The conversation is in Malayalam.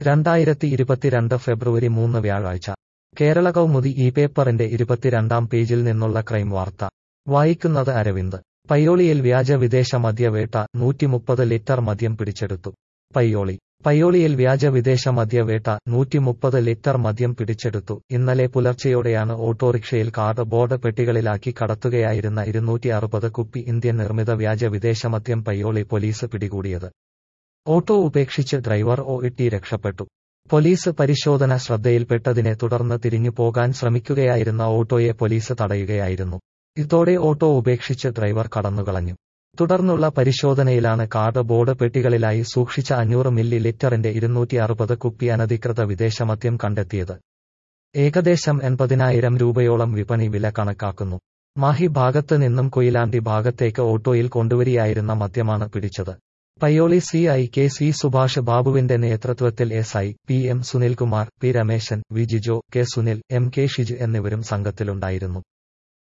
രണ്ടായിരത്തി ഇരുപത്തിരണ്ട് ഫെബ്രുവരി മൂന്ന് വ്യാഴാഴ്ച കേരള കൗമുദി ഈ പേപ്പറിന്റെ ഇരുപത്തിരണ്ടാം പേജിൽ നിന്നുള്ള ക്രൈം വാർത്ത വായിക്കുന്നത് അരവിന്ദ് പയ്യോളിയിൽ വ്യാജ വിദേശ മദ്യവേട്ട നൂറ്റിമുപ്പത് ലിറ്റർ മദ്യം പിടിച്ചെടുത്തു പയ്യോളി പയ്യോളിയിൽ വ്യാജ വിദേശ മദ്യവേട്ട നൂറ്റിമുപ്പത് ലിറ്റർ മദ്യം പിടിച്ചെടുത്തു ഇന്നലെ പുലർച്ചെയോടെയാണ് ഓട്ടോറിക്ഷയിൽ കാർഡ് ബോർഡ് പെട്ടികളിലാക്കി കടത്തുകയായിരുന്ന ഇരുന്നൂറ്റി അറുപത് കുപ്പി ഇന്ത്യൻ നിർമ്മിത വ്യാജ വിദേശമദ്യം പയ്യോളി പോലീസ് പിടികൂടിയത് ഓട്ടോ ഉപേക്ഷിച്ച് ഡ്രൈവർ ഒ ഇട്ടി രക്ഷപ്പെട്ടു പോലീസ് പരിശോധന ശ്രദ്ധയിൽപ്പെട്ടതിനെ തുടർന്ന് തിരിഞ്ഞു പോകാൻ ശ്രമിക്കുകയായിരുന്ന ഓട്ടോയെ പോലീസ് തടയുകയായിരുന്നു ഇതോടെ ഓട്ടോ ഉപേക്ഷിച്ച് ഡ്രൈവർ കടന്നുകളഞ്ഞു തുടർന്നുള്ള പരിശോധനയിലാണ് കാർഡ് ബോർഡ് പെട്ടികളിലായി സൂക്ഷിച്ച അഞ്ഞൂറ് മില്ലി ലിറ്ററിന്റെ ഇരുന്നൂറ്റി അറുപത് കുപ്പി അനധികൃത വിദേശമദ്യം കണ്ടെത്തിയത് ഏകദേശം എൺപതിനായിരം രൂപയോളം വിപണി വില കണക്കാക്കുന്നു മാഹി ഭാഗത്ത് നിന്നും കൊയിലാണ്ടി ഭാഗത്തേക്ക് ഓട്ടോയിൽ കൊണ്ടുവരികയായിരുന്ന മദ്യമാണ് പിടിച്ചത് Payyoli C I K C Subhash ബാബുവിന്റെ നേതൃത്വത്തിൽ S I P M Sunilkumar P Ramesan V Jijo K Sunil M K Shiju എന്നിവരും സംഘത്തിലുണ്ടായിരുന്നു